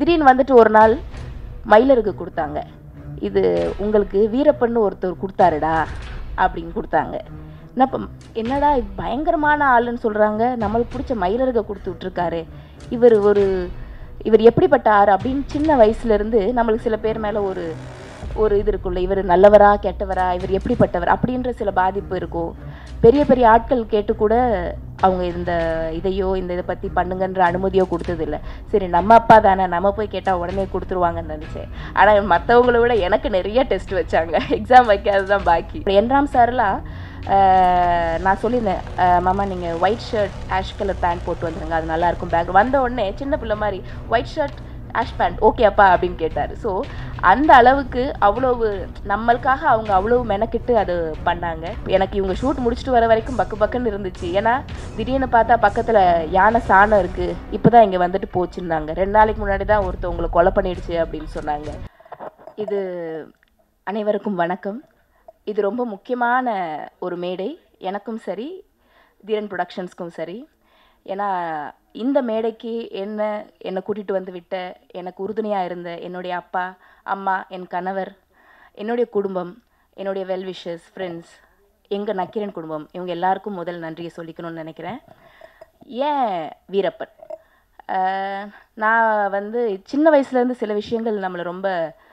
திடீர்னு வந்துட்டு ஒரு நாள் மயிலருக்கு கொடுத்தாங்க இது உங்களுக்கு வீரப்பன்னு ஒருத்தர் கொடுத்தாருடா அப்படின்னு கொடுத்தாங்க என்ன இப்போ என்னடா இது பயங்கரமான ஆளுன்னு சொல்கிறாங்க நம்மளுக்கு பிடிச்ச மயிலருக கொடுத்து விட்ருக்காரு இவர் ஒரு இவர் எப்படிப்பட்ட ஆறு அப்படின்னு சின்ன வயசுலேருந்து நம்மளுக்கு சில பேர் மேலே ஒரு ஒரு இது இருக்குல்ல இவர் நல்லவரா கெட்டவரா இவர் எப்படிப்பட்டவர் அப்படின்ற சில பாதிப்பு இருக்கும் பெரிய பெரிய ஆட்கள் கேட்டு கூட அவங்க இந்த இதையோ இந்த இதை பற்றி பண்ணுங்கன்ற அனுமதியோ கொடுத்ததில்ல சரி நம்ம அப்பா தானே நம்ம போய் கேட்டால் உடனே கொடுத்துருவாங்கன்னு நினச்சேன் ஆனால் மற்றவங்கள விட எனக்கு நிறைய டெஸ்ட் வச்சாங்க எக்ஸாம் வைக்காது தான் பாக்கி என்ராம் சார்லாம் ஆஹ், நான் சொல்லியிருந்தேன் ஆஹ், மாமா நீங்கள் white shirt ash colour pant போட்டு வந்துருங்க அது நல்லா இருக்கும் பேக் வந்த உடனே சின்ன பிள்ளை மாதிரி white shirt ash pant okay அப்பா அப்படின்னு கேட்டார் ஸோ அந்த அளவுக்கு அவ்வளவு நம்மளுக்காக அவங்க அவ்வளவு மெனக்கிட்டு அது பண்ணாங்க எனக்கு இவங்க ஷூட் முடிச்சுட்டு வர வரைக்கும் பக்கு பக்குன்னு இருந்துச்சு ஏன்னா திடீர்னு பார்த்தா பக்கத்தில் யானை சாணம் இருக்குது இப்போ தான் இங்கே வந்துட்டு போச்சுன்னாங்க ரெண்டு நாளைக்கு முன்னாடி தான் ஒருத்தவங்களை கொலை பண்ணிடுச்சு அப்படின்னு சொன்னாங்க இது அனைவருக்கும் வணக்கம் இது ரொம்ப முக்கியமான ஒரு மேடை எனக்கும் சரி தீரன் ப்ரொடக்ஷன்ஸ்க்கும் சரி ஏன்னா இந்த மேடைக்கு என்ன என்னை கூட்டிகிட்டு வந்து விட்ட எனக்கு உறுதுணையாக இருந்த என்னுடைய அப்பா அம்மா என் கணவர் என்னுடைய குடும்பம் என்னுடைய வெல் விஷஸ் ஃப்ரெண்ட்ஸ் எங்கள் நக்கீரன் குடும்பம் இவங்க எல்லாருக்கும் முதல் நன்றியை சொல்லிக்கணும்னு நினைக்கிறேன் ஏன் வீரப்பன் ஆஹ் நான் வந்து சின்ன வயசுலேருந்து சில விஷயங்கள் நம்மளை ரொம்ப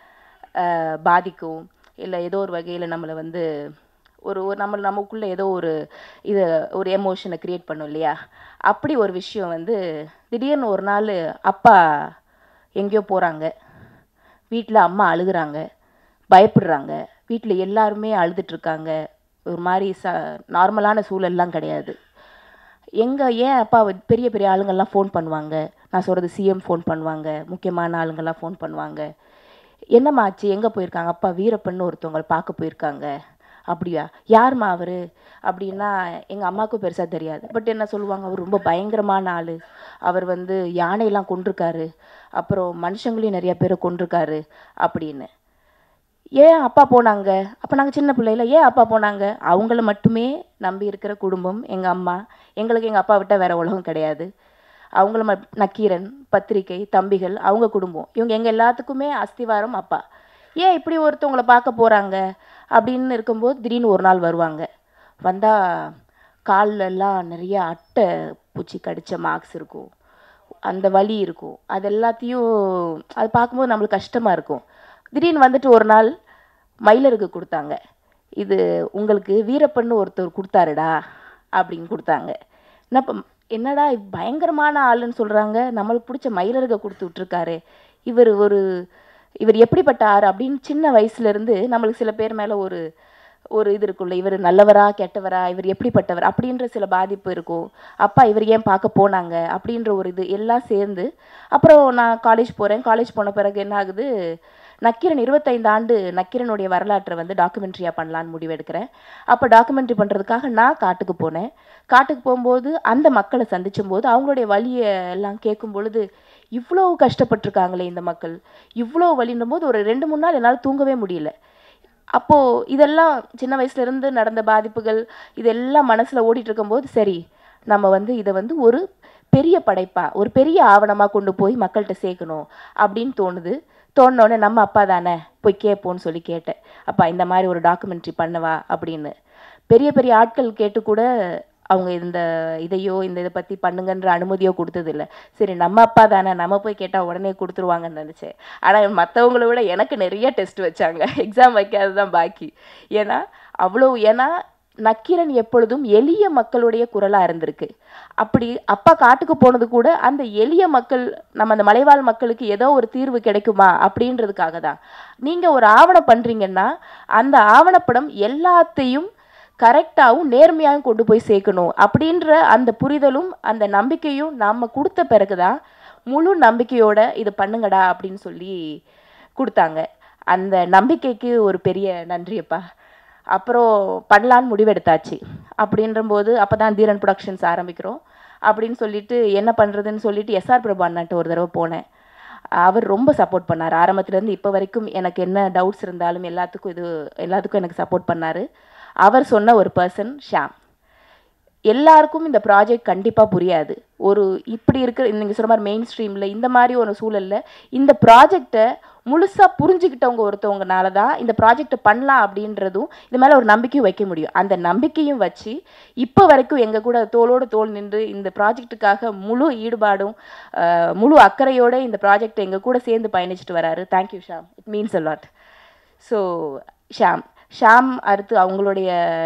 ஆஹ் பாதிக்கும் இல்லை ஏதோ ஒரு வகையில் நம்மளை வந்து ஒரு ஒரு நம்ம நமக்குள்ளே ஏதோ ஒரு இது ஒரு எமோஷனை க்ரியேட் பண்ணும் இல்லையா அப்படி ஒரு விஷயம் வந்து திடீர்னு ஒரு நாள் அப்பா எங்கேயோ போகிறாங்க வீட்டில் அம்மா அழுகுறாங்க பயப்படுறாங்க வீட்டில் எல்லாருமே அழுதுட்ருக்காங்க ஒரு மாதிரி ச நார்மலான சூழல்லாம் கிடையாது எங்கே ஏன் அப்பா வந்து பெரிய பெரிய ஆளுங்கள்லாம் ஃபோன் பண்ணுவாங்க நான் சொல்கிறது சிஎம் ஃபோன் பண்ணுவாங்க முக்கியமான ஆளுங்கள்லாம் ஃபோன் பண்ணுவாங்க என்னம்மா ஆச்சு எங்கே போயிருக்காங்க அப்பா வீரப்பன்னு ஒருத்தவங்களை பார்க்க போயிருக்காங்க அப்படியா யாரும்மா அவர் அப்படின்னா எங்கள் அம்மாவுக்கும் பெருசாக தெரியாது பட் என்ன சொல்லுவாங்க அவர் ரொம்ப பயங்கரமான ஆள் அவர் வந்து யானையெல்லாம் கொண்டிருக்காரு அப்புறம் மனுஷங்களையும் நிறைய பேரை கொண்டிருக்காரு அப்படின்னு ஏன் அப்பா போனாங்க அப்போ நாங்கள் சின்ன பிள்ளையில ஏன் அப்பா போனாங்க அவங்கள மட்டுமே நம்பி இருக்கிற குடும்பம் எங்கள் அம்மா எங்களுக்கு எங்கள் அப்பா விட்டால் வேற உலகம் கிடையாது அவங்கள ம நக்கீரன் பத்திரிக்கை தம்பிகள் அவங்க குடும்பம் இவங்க எங்கள் எல்லாத்துக்குமே அஸ்திவாரம் அப்பா ஏன் இப்படி ஒருத்தவங்களை பார்க்க போகிறாங்க அப்படின்னு இருக்கும்போது திடீர்னு ஒரு நாள் வருவாங்க வந்தால் கால்ல எல்லாம் நிறைய அட்டை பூச்சி கடித்த மார்க்ஸ் இருக்கும் அந்த வலி இருக்கும் அது எல்லாத்தையும் அது பார்க்கும்போது நம்மளுக்கு கஷ்டமாக இருக்கும் திடீர்னு வந்துட்டு ஒரு நாள் மயிலருக்கு கொடுத்தாங்க இது உங்களுக்கு வீரப்பன்னு ஒருத்தர் கொடுத்தாருடா அப்படின்னு கொடுத்தாங்க என்ன இப்போ என்னடா இது பயங்கரமான ஆளுன்னு சொல்கிறாங்க நம்மளுக்கு பிடிச்ச மயிலருக கொடுத்து விட்ருக்காரு இவர் ஒரு இவர் எப்படிப்பட்ட ஆறு அப்படின்னு சின்ன வயசுலேருந்து நம்மளுக்கு சில பேர் மேலே ஒரு ஒரு இது இருக்குல்ல இவர் நல்லவரா கெட்டவரா இவர் எப்படிப்பட்டவர் அப்படின்ற சில பாதிப்பு இருக்கும் அப்பா இவர் ஏன் பார்க்க போனாங்க அப்படின்ற ஒரு இது எல்லாம் சேர்ந்து அப்புறம் நான் காலேஜ் போகிறேன் காலேஜ் போன பிறகு என்ன ஆகுது நக்கீரன் இருபத்தைந்து ஆண்டு நக்கீரனுடைய வரலாற்றை வந்து டாக்குமெண்ட்ரியாக பண்ணலான்னு முடிவெடுக்கிறேன் அப்போ டாக்குமெண்ட்ரி பண்ணுறதுக்காக நான் காட்டுக்கு போனேன் காட்டுக்கு போகும்போது அந்த மக்களை சந்திச்சும் போது அவங்களுடைய வழியை எல்லாம் கேட்கும் பொழுது இவ்வளோ கஷ்டப்பட்டிருக்காங்களே இந்த மக்கள் இவ்வளோ வலின்னும் போது ஒரு ரெண்டு மூணு நாள் என்னால் தூங்கவே முடியல அப்போது இதெல்லாம் சின்ன வயசுலேருந்து நடந்த பாதிப்புகள் இதெல்லாம் மனசில் ஓடிட்டு இருக்கும்போது சரி நம்ம வந்து இதை வந்து ஒரு பெரிய படைப்பா ஒரு பெரிய ஆவணமாக கொண்டு போய் மக்கள்கிட்ட சேர்க்கணும் அப்படின்னு தோணுது தோணுனோடனே நம்ம அப்பா தானே போய் கேட்போன்னு சொல்லி கேட்டேன் அப்பா இந்த மாதிரி ஒரு டாக்குமெண்ட்ரி பண்ணவா அப்படின்னு பெரிய பெரிய ஆட்கள் கேட்டு கூட அவங்க இந்த இதையோ இந்த இதை பற்றி பண்ணுங்கன்ற அனுமதியோ கொடுத்ததில்ல சரி நம்ம அப்பா தானே நம்ம போய் கேட்டால் உடனே கொடுத்துருவாங்கன்னு நினச்சேன் ஆனால் மற்றவங்கள விட எனக்கு நிறைய டெஸ்ட் வச்சாங்க எக்ஸாம் வைக்காது தான் பாக்கி ஏன்னா அவ்வளோ ஏன்னா நக்கீரன் எப்பொழுதும் எளிய மக்களுடைய குரலாக இருந்திருக்கு அப்படி அப்பா காட்டுக்கு போனது கூட அந்த எளிய மக்கள் நம்ம அந்த மலைவாழ் மக்களுக்கு ஏதோ ஒரு தீர்வு கிடைக்குமா அப்படின்றதுக்காக தான் நீங்கள் ஒரு ஆவணம் பண்ணுறீங்கன்னா அந்த ஆவணப்படம் எல்லாத்தையும் கரெக்டாகவும் நேர்மையாகவும் கொண்டு போய் சேர்க்கணும் அப்படின்ற அந்த புரிதலும் அந்த நம்பிக்கையும் நாம் கொடுத்த பிறகு தான் முழு நம்பிக்கையோட இது பண்ணுங்கடா அப்படின்னு சொல்லி கொடுத்தாங்க அந்த நம்பிக்கைக்கு ஒரு பெரிய நன்றியப்பா அப்புறம் பண்ணலான்னு முடிவெடுத்தாச்சு அப்படின்றபோது அப்போ தான் தீரன் ப்ரொடக்ஷன்ஸ் ஆரம்பிக்கிறோம் அப்படின்னு சொல்லிட்டு என்ன பண்ணுறதுன்னு சொல்லிட்டு எஸ்ஆர் பிரபு அண்ணாட்ட ஒரு தடவை போனேன் அவர் ரொம்ப சப்போர்ட் பண்ணார் ஆரம்பத்துலேருந்து இப்போ வரைக்கும் எனக்கு என்ன டவுட்ஸ் இருந்தாலும் எல்லாத்துக்கும் இது எல்லாத்துக்கும் எனக்கு சப்போர்ட் பண்ணார் அவர் சொன்ன ஒரு பர்சன் ஷாம் எல்லாருக்கும் இந்த ப்ராஜெக்ட் கண்டிப்பாக புரியாது ஒரு இப்படி இருக்கிற நீங்கள் சொன்ன மாதிரி மெயின் ஸ்ட்ரீமில் இந்த மாதிரி ஒரு சூழலில் இந்த ப்ராஜெக்டை முழுசாக புரிஞ்சுக்கிட்டவங்க ஒருத்தவங்கனால தான் இந்த ப்ராஜெக்டை பண்ணலாம் அப்படின்றதும் இது மேலே ஒரு நம்பிக்கையும் வைக்க முடியும் அந்த நம்பிக்கையும் வச்சு இப்போ வரைக்கும் எங்கள் கூட தோளோடு தோள் நின்று இந்த ப்ராஜெக்ட்டுக்காக முழு ஈடுபாடும் அஹ், முழு அக்கறையோட இந்த ப்ராஜெக்டை எங்கள் கூட சேர்ந்து பயணிச்சுட்டு வராரு thank you Sham it means a lot so Sham Sham அடுத்து அவங்களுடைய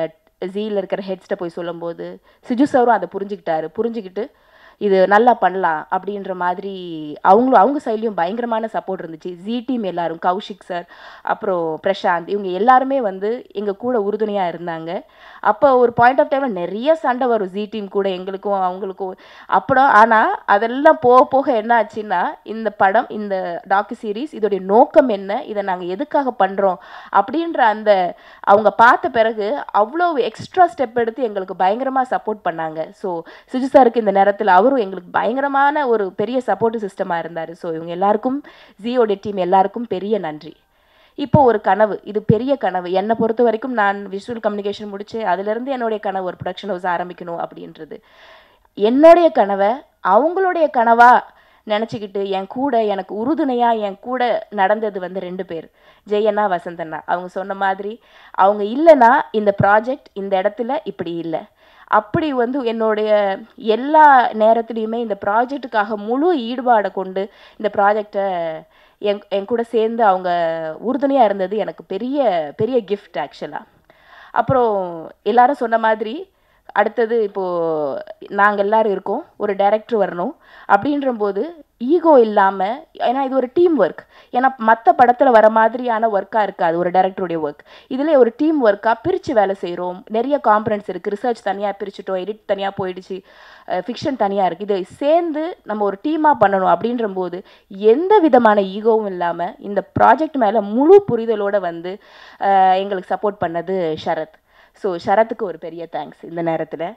ஜீல இருக்கிற ஹெட்ஸ்ட்ட போய் சொல்லும்போது சிஜு சாரும் அதை புரிஞ்சுக்கிட்டாரு புரிஞ்சுக்கிட்டு இது நல்லா பண்ணலாம் அப்படின்ற மாதிரி அவங்களும் அவங்க சைட்லேயும் பயங்கரமான சப்போர்ட் இருந்துச்சு ஜி டீம் எல்லாரும் கௌஷிக் சார் அப்புறம் பிரசாந்த் இவங்க எல்லாருமே வந்து எங்கள் கூட உறுதுணையாக இருந்தாங்க அப்போ ஒரு பாயிண்ட் ஆஃப் டைமில் நிறைய சண்டை வரும் ஜி டீம் கூட எங்களுக்கும் அவங்களுக்கும் அப்புறம் ஆனால் அதெல்லாம் போக போக என்ன ஆச்சுன்னா இந்த படம் இந்த டாக்கு சீரீஸ் இதோடைய நோக்கம் என்ன இதை நாங்கள் எதுக்காக பண்ணுறோம் அப்படின்ற அந்த அவங்க பார்த்த பிறகு அவ்வளோ எக்ஸ்ட்ரா ஸ்டெப் எடுத்து எங்களுக்கு பயங்கரமாக சப்போர்ட் பண்ணாங்க ஸோ சிஜு சாருக்கு இந்த நேரத்தில் அவரும் எங்களுக்கு பயங்கரமான ஒரு பெரிய சப்போர்ட் சிஸ்டமாக இருந்தார் ஸோ இவங்க எல்லாருக்கும் ஜியோடைய டீம் எல்லாருக்கும் பெரிய நன்றி இப்போ ஒரு கனவு இது பெரிய கனவு என்னை பொறுத்த வரைக்கும் நான் விஷுவல் கம்யூனிகேஷன் முடிச்சு அதுலேருந்து என்னுடைய கனவு ஒரு ப்ரொடக்ஷன் ஹவுஸ் ஆரம்பிக்கணும் அப்படின்றது என்னுடைய கனவை அவங்களுடைய கனவா நினச்சிக்கிட்டு என் கூட எனக்கு உறுதுணையாக என் கூட நடந்தது வந்து ரெண்டு பேர் ஜெயண்ணா வசந்தண்ணா அவங்க சொன்ன மாதிரி அவங்க இல்லைன்னா இந்த ப்ராஜெக்ட் இந்த இடத்துல இப்படி இல்லை அப்படி வந்து என்னுடைய எல்லா நேரத்துலையுமே இந்த ப்ராஜெக்ட்டுக்காக முழு ஈடுபாடை கொண்டு இந்த ப்ராஜெக்டை என் என் கூட சேர்ந்து அவங்க உறுதுணையாக இருந்தது எனக்கு பெரிய பெரிய கிஃப்ட் ஆக்சுவலாக அப்புறம் எல்லாரும் சொன்ன மாதிரி அடுத்தது இப்போது நாங்கள் எல்லாரும் இருக்கோம் ஒரு டைரக்டர் வரணும் அப்படின்றபோது ஈகோ இல்லாமல் ஏன்னா இது ஒரு டீம் ஒர்க் ஏன்னா மற்ற படத்தில் வர மாதிரியான ஒர்க்காக இருக்காது ஒரு டைரக்டருடைய ஒர்க் இதில் ஒரு டீம் ஒர்க்காக பிரித்து வேலை செய்கிறோம் நிறைய காம்பனன்ஸ் இருக்குது ரிசர்ச் தனியாக பிரிச்சுட்டோம் எடிட் தனியாக போயிடுச்சு ஃபிக்ஷன் தனியாக இருக்குது இதை சேர்ந்து நம்ம ஒரு டீமாக பண்ணணும் அப்படின்றபோது எந்த விதமான ஈகோவும் இல்லாமல் இந்த ப்ராஜெக்ட் மேலே முழு புரிதலோடு வந்து அஹ், எங்களுக்கு சப்போர்ட் பண்ணது ஷரத் ஸோ ஷரத்துக்கு ஒரு பெரிய தேங்க்ஸ் இந்த நேரத்தில்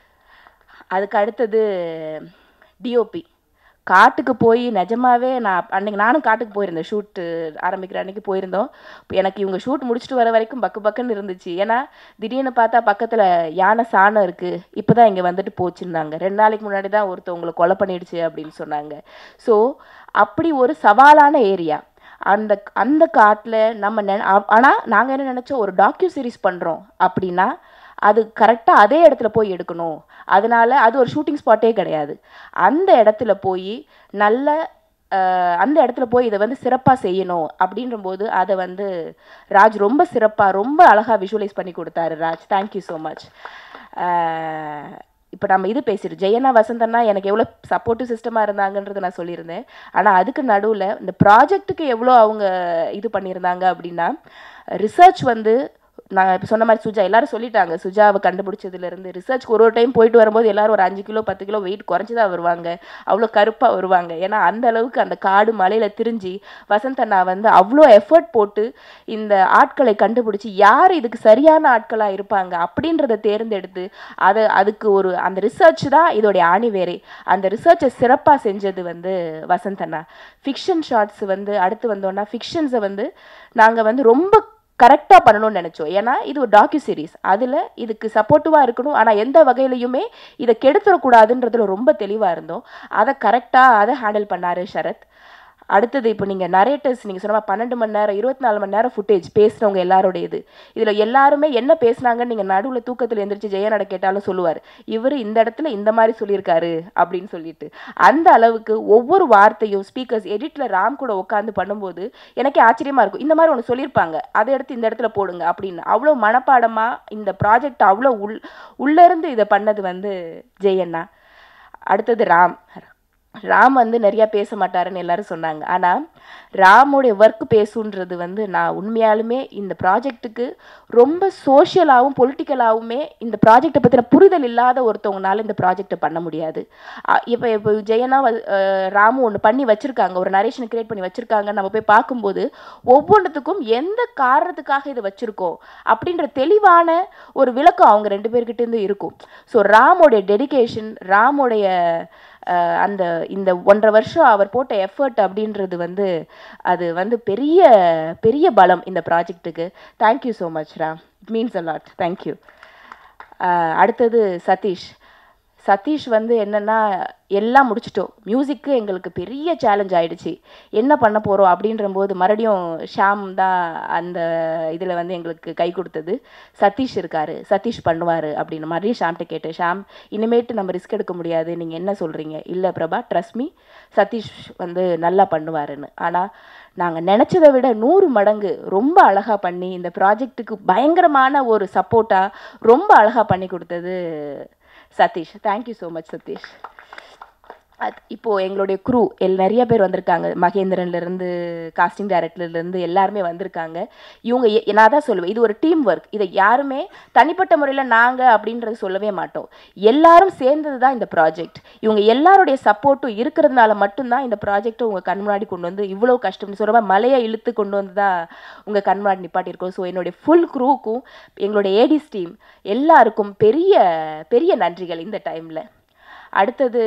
அதுக்கு அடுத்தது டிஓபி காட்டுக்கு போய் நிஜமாவே நான் அன்னைக்கு நானும் காட்டுக்கு போயிருந்தேன் ஷூட்டு ஆரம்பிக்கிற அன்னைக்கு போயிருந்தோம் இப்ப எனக்கு இவங்க ஷூட் முடிச்சுட்டு வர வரைக்கும் பக்கு பக்குன்னு இருந்துச்சு ஏன்னா திடீர்னு பார்த்தா பக்கத்தில் யானை சாணம் இருக்குது இப்போ தான் இங்கே வந்துட்டு போச்சுன்னாங்க ரெண்டு நாளைக்கு முன்னாடி தான் ஒருத்தவங்களை கொலை பண்ணிடுச்சு அப்படின்னு சொன்னாங்க ஸோ அப்படி ஒரு சவாலான ஏரியா அந்த அந்த காட்டில் நம்ம நெ ஆனால் நாங்கள் என்ன நினச்சோம் ஒரு டாக்யூ சீரிஸ் பண்ணுறோம் அப்படின்னா அது கரெக்டாக அதே இடத்துல போய் எடுக்கணும் அதனால அது ஒரு ஷூட்டிங் ஸ்பாட்டே கிடையாது அந்த இடத்துல போய் நல்ல அஹ், அந்த இடத்துல போய் இதை வந்து சிறப்பாக செய்யணும் அப்படின்றபோது அதை வந்து ராஜ் ரொம்ப சிறப்பாக ரொம்ப அழகாக விஷுவலைஸ் பண்ணி கொடுத்தாரு ராஜ் தேங்க்யூ ஸோ மச் இப்போ நம்ம இது பேசிட்டு ஜெயனா வசந்தன்னா எனக்கு எவ்வளோ சப்போர்ட்டிவ் சிஸ்டமாக இருந்தாங்கன்றதை நான் சொல்லியிருந்தேன் ஆனால் அதுக்கு நடுவில் இந்த ப்ராஜெக்ட்டுக்கு எவ்வளோ அவங்க இது பண்ணியிருந்தாங்க அப்படின்னா ரிசர்ச் வந்து நான் இப்போ சொன்ன மாதிரி சுஜா எல்லாரும் சொல்லிட்டாங்க சுஜாவை கண்டுபிடிச்சதுலேருந்து ரிசர்ச்க்கு ஒரு ஒரு டைம் போயிட்டு வரும்போது எல்லாரும் ஒரு அஞ்சு கிலோ பத்து கிலோ வெயிட் குறைச்சி தான் வருவாங்க அவ்வளோ கருப்பாக வருவாங்க ஏன்னா அந்த அளவுக்கு அந்த காடு மலையில் திரிஞ்சு வசந்த் அண்ணா வந்து அவ்வளோ எஃபர்ட் போட்டு இந்த ஆட்களை கண்டுபிடிச்சி யார் இதுக்கு சரியான ஆட்களாக இருப்பாங்க அப்படின்றத தேர்ந்தெடுத்து அதை அதுக்கு ஒரு அந்த ரிசர்ச் தான் இதோடைய ஆணிவேரே அந்த ரிசர்ச்சை சிறப்பாக செஞ்சது வந்து வசந்த் அண்ணா ஃபிக்ஷன் ஷார்ட்ஸ் வந்து அடுத்து வந்தோன்னா ஃபிக்ஷன்ஸை வந்து நாங்கள் வந்து ரொம்ப கரெக்டாக பண்ணணும்னு நினச்சோம் ஏன்னா இது ஒரு டாக்யூ சீரிஸ் அதில் இதுக்கு சப்போர்ட்டிவாக இருக்கணும் ஆனால் எந்த வகையிலையுமே இதை கெடுத்துடக்கூடாதுன்றதுல ரொம்ப தெளிவாக இருந்தோம் அதை கரெக்டாக அதை ஹேண்டில் பண்ணாரு சரத் அடுத்தது இப்போ நீங்கள் நரேட்டர்ஸ் நீங்கள் சொன்ன மாதிரி பன்னெண்டு மணி நேரம் இருபத்தி நாலு மணி நேரம் ஃபுட்டேஜ் பேசுனவங்க எல்லாரோட இது இதில் எல்லாருமே என்ன பேசுனாங்கன்னு நீங்கள் நடுவில் தூக்கத்தில் எந்திரிச்சு ஜெயநட கேட்டாலும் சொல்லுவார் இவர் இந்த இடத்துல இந்த மாதிரி சொல்லியிருக்காரு அப்படின்னு சொல்லிட்டு அந்த அளவுக்கு ஒவ்வொரு வார்த்தையும் ஸ்பீக்கர்ஸ் எடிட்டில் ராம் கூட உட்காந்து பண்ணும்போது எனக்கே ஆச்சரியமாக இருக்கும் இந்த மாதிரி ஒன்று சொல்லியிருப்பாங்க அதை எடுத்து இந்த இடத்துல போடுங்க அப்படின்னு அவ்வளோ மனப்பாடமாக இந்த ப்ராஜெக்ட் அவ்வளோ உள் உள்ளேருந்து இதை பண்ணது வந்து ஜெயண்ணா அடுத்தது ராம் ராம் வந்து நிறையா பேச மாட்டாருன்னு எல்லாரும் சொன்னாங்க ஆனால் ராமுடைய ஒர்க் பேசுன்றது வந்து நான் உண்மையாலுமே இந்த ப்ராஜெக்ட்டுக்கு ரொம்ப சோஷியலாகவும் பொலிட்டிக்கலாகவுமே இந்த ப்ராஜெக்டை பற்றின புரிதல் இல்லாத ஒருத்தவங்கனால இந்த ப்ராஜெக்டை பண்ண முடியாது இப்போ இப்போ ஜெயனா வ- அஹ் ராமு ஒன்று பண்ணி வச்சுருக்காங்க ஒரு நரேஷனை கிரியேட் பண்ணி வச்சுருக்காங்க நம்ம போய் பார்க்கும்போது ஒவ்வொன்றுத்துக்கும் எந்த காரணத்துக்காக இதை வச்சுருக்கோம் அப்படின்ற தெளிவான ஒரு விளக்கம் அவங்க ரெண்டு பேர்கிட்டேருந்து இருக்கும் ஸோ ராமோடைய டெடிகேஷன் ராமோடைய அஹ், அந்த இந்த ஒன்றரை வருஷம் அவர் போட்ட எஃபர்ட் அப்படின்றது வந்து அது வந்து பெரிய பெரிய பலம் இந்த ப்ராஜெக்ட்டுக்கு thank you so much Ram it means a lot thank you அடுத்தது சதீஷ் சதீஷ் வந்து என்னன்னா எல்லாம் முடிச்சிட்டோம் மியூசிக்கு எங்களுக்கு பெரிய சேலஞ்ச் ஆயிடுச்சு என்ன பண்ண போகிறோம் அப்படின்ற போது மறுபடியும் ஷாம் தான் அந்த இதில் வந்து எங்களுக்கு கை கொடுத்தது சதீஷ் இருக்காரு சதீஷ் பண்ணுவார் அப்படின்னு மாதிரி ஷாம்கிட்ட கேட்டேன் ஷாம் இனிமேட்டு நம்ம ரிஸ்க் எடுக்க முடியாது நீங்கள் என்ன சொல்கிறீங்க இல்லை பிரபா ட்ரஸ்ட் மீ சதீஷ் வந்து நல்லா பண்ணுவாருன்னு ஆனால் நாங்கள் நினச்சதை விட நூறு மடங்கு ரொம்ப அழகாக பண்ணி இந்த ப்ராஜெக்ட்டுக்கு பயங்கரமான ஒரு சப்போர்ட்டாக ரொம்ப அழகாக பண்ணி கொடுத்தது Sathish thank you so much Sathish அது இப்போது எங்களுடைய குரூ எல் நிறைய பேர் வந்திருக்காங்க மகேந்திரன்லேருந்து காஸ்டிங் டைரக்டர்லேருந்து எல்லாருமே வந்திருக்காங்க இவங்க எ- நான் தான் சொல்லுவேன் இது ஒரு டீம் ஒர்க் இதை யாருமே தனிப்பட்ட முறையில் நாங்கள் அப்படின்றது சொல்லவே மாட்டோம் எல்லாரும் சேர்ந்தது தான் இந்த ப்ராஜெக்ட் இவங்க எல்லாருடைய சப்போர்ட்டும் இருக்கிறதுனால மட்டும்தான் இந்த ப்ராஜெக்ட்டை உங்கள் கண் முன்னாடி கொண்டு வந்து இவ்வளோ கஷ்டம் சொல்கிற மாதிரி மலையை இழுத்து கொண்டு வந்து தான் உங்கள் கண் முன்னாடி நிப்பாட்டியிருக்கோம் ஸோ என்னுடைய ஃபுல் குரூவுக்கும் எங்களுடைய ஏடிஸ் டீம் எல்லாருக்கும் பெரிய பெரிய நன்றிகள் இந்த டைமில் அடுத்தது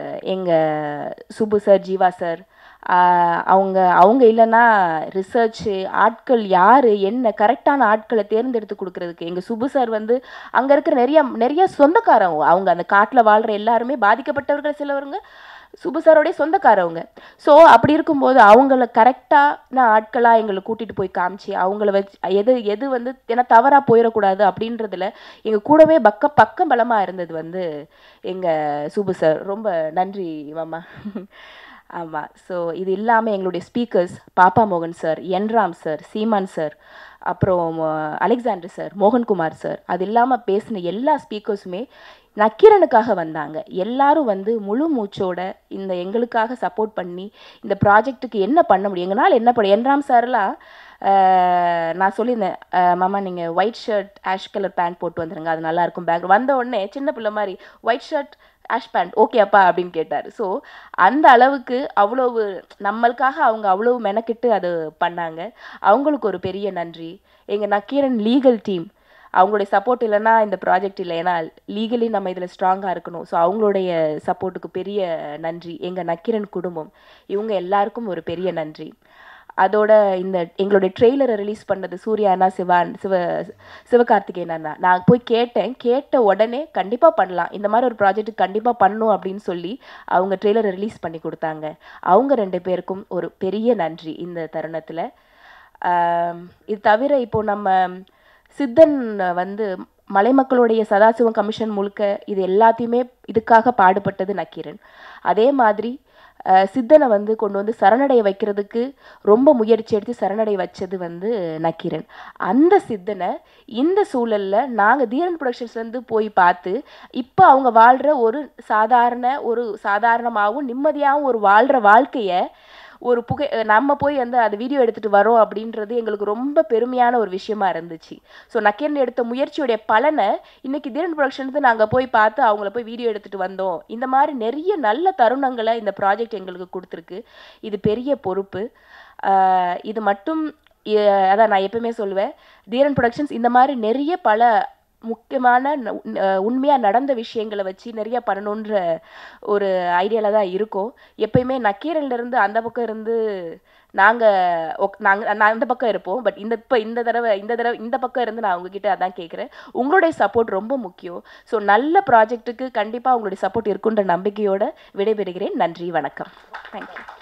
எங்கள் சுப்பு சார் ஜீவா சார் ஆஹ் அவங்க அவங்க இல்லைன்னா ரிசர்ச்சு ஆட்கள் யார் என்ன கரெக்டான ஆட்களை தேர்ந்தெடுத்து கொடுக்கறதுக்கு எங்கள் சுப்பு சார் வந்து அங்கே இருக்கிற நிறைய நிறைய சொந்தக்காரங்க அவங்க அந்த காட்டில் வாழ்கிற எல்லாருமே பாதிக்கப்பட்டவர்கள் சிலவருங்க சுப்பு சாரோடைய சொந்தக்காரவங்க ஸோ அப்படி இருக்கும்போது அவங்கள கரெக்டான ஆட்களாக எங்களை கூட்டிகிட்டு போய் காமிச்சு அவங்கள வச்சு எது எது வந்து ஏன்னா தவறாக போயிடக்கூடாது அப்படின்றதுல எங்கள் கூடவே பக்க பக்கம் பலமாக இருந்தது வந்து எங்கள் சுப்பு சார் ரொம்ப நன்றி மாமா ஆமாம் ஸோ இது இல்லாமல் எங்களுடைய ஸ்பீக்கர்ஸ் பாப்பா மோகன் சார் என்ராம் சார் சீமான் சார் அப்புறம் அஹ், அலெக்சாண்டர் சார் மோகன்குமார் சார் அது இல்லாமல் பேசின எல்லா ஸ்பீக்கர்ஸுமே நக்கீரனுக்காக வந்தாங்க எல்லாரும் வந்து முழு மூச்சோட இந்த எங்களுக்காக சப்போர்ட் பண்ணி இந்த ப்ராஜெக்ட்டுக்கு என்ன பண்ண முடியும் எங்களால் என்ன பண்ண என்ராம் சார்லாம் அஹ், நான் சொல்லியிருந்தேன் அஹ், மாமா நீங்கள் white shirt ash colour pant போட்டு வந்துருங்க அது நல்லா இருக்கும் பேக் வந்த உடனே சின்ன பிள்ளை மாதிரி white shirt ash pant okay அப்பா அப்படின்னு கேட்டார் ஸோ அந்த அளவுக்கு அவ்வளவு நம்மளுக்காக அவங்க அவ்வளவு மெனக்கிட்டு அது பண்ணாங்க அவங்களுக்கு ஒரு பெரிய நன்றி எங்கள் நக்கீரன் லீகல் டீம் அவங்களுடைய சப்போர்ட் இல்லைன்னா இந்த ப்ராஜெக்ட் இல்லை ஏன்னா லீகலி நம்ம இதில் ஸ்ட்ராங்காக இருக்கணும் ஸோ அவங்களுடைய சப்போர்ட்டுக்கு பெரிய நன்றி எங்கள் நக்கீரன் குடும்பம் இவங்க எல்லாருக்கும் ஒரு பெரிய நன்றி அதோட இந்த எங்களுடைய ட்ரெய்லரை ரிலீஸ் பண்ணது சூர்யா அண்ணா சிவான் சிவ சிவகார்த்திகேயன் அண்ணா நான் போய் கேட்டேன் கேட்ட உடனே கண்டிப்பாக பண்ணலாம் இந்த மாதிரி ஒரு ப்ராஜெக்ட் கண்டிப்பாக பண்ணணும் அப்படின்னு சொல்லி அவங்க ட்ரெய்லரை ரிலீஸ் பண்ணி கொடுத்தாங்க அவங்க ரெண்டு பேருக்கும் ஒரு பெரிய நன்றி இந்த தருணத்தில் இது தவிர இப்போ நம்ம சித்தன் வந்து மலைமக்களுடைய சதாசிவம் கமிஷன் முழுக்க இது எல்லாத்தையுமே இதுக்காக பாடுபட்டது நக்கீரன் அதே மாதிரி அஹ், சித்தனை வந்து கொண்டு வந்து சரணடைய வைக்கிறதுக்கு ரொம்ப முயற்சி எடுத்து சரணடைய வச்சது வந்து நக்கீரன் அந்த சித்தனை இந்த சூழல்ல நாங்க தீரன் ப்ரொடக்ஷன்ஸ்லேருந்து போய் பார்த்து இப்போ அவங்க வாழ்ற ஒரு சாதாரண ஒரு சாதாரணமாகவும் நிம்மதியாகவும் ஒரு வாழ்ற வாழ்க்கைய ஒரு புகை நம்ம போய் வந்து அது வீடியோ எடுத்துட்டு வரோம் அப்படின்றது எங்களுக்கு ரொம்ப பெருமையான ஒரு விஷயமா இருந்துச்சு ஸோ நக்கீரன் எடுத்த முயற்சியுடைய பலனை இன்னைக்கு தீரன் ப்ரொடக்ஷன்ஸ் நாங்கள் போய் பார்த்து அவங்கள போய் வீடியோ எடுத்துட்டு வந்தோம் இந்த மாதிரி நிறைய நல்ல தருணங்களை இந்த ப்ராஜெக்ட் எங்களுக்கு கொடுத்துருக்கு இது பெரிய பொறுப்பு ஆஹ் இது மட்டும் இ- அதான் நான் எப்பவுமே சொல்லுவேன் தீரன் ப்ரொடக்ஷன்ஸ் இந்த மாதிரி நிறைய பல முக்கியமான ந- உண்- அஹ் உண்மையா நடந்த விஷயங்களை வச்சு நிறைய பண்ணணுன்ற ஒரு ஐடியால தான் இருக்கோம் எப்பயுமே நக்கீரன்ல இருந்து அந்த பக்கம் இருந்து நாங்க ஒக்- நாங்க நான் அந்த பக்கம் இருப்போம் பட் இந்த இப்போ இந்த தடவை இந்த தடவை இந்த பக்கம் இருந்து நான் உங்ககிட்ட அதான் கேட்குறேன் உங்களுடைய சப்போர்ட் ரொம்ப முக்கியம் ஸோ நல்ல ப்ராஜெக்ட்டுக்கு கண்டிப்பா உங்களுடைய சப்போர்ட் இருக்குன்ற நம்பிக்கையோட விடைபெறுகிறேன் நன்றி வணக்கம் தேங்க்யூ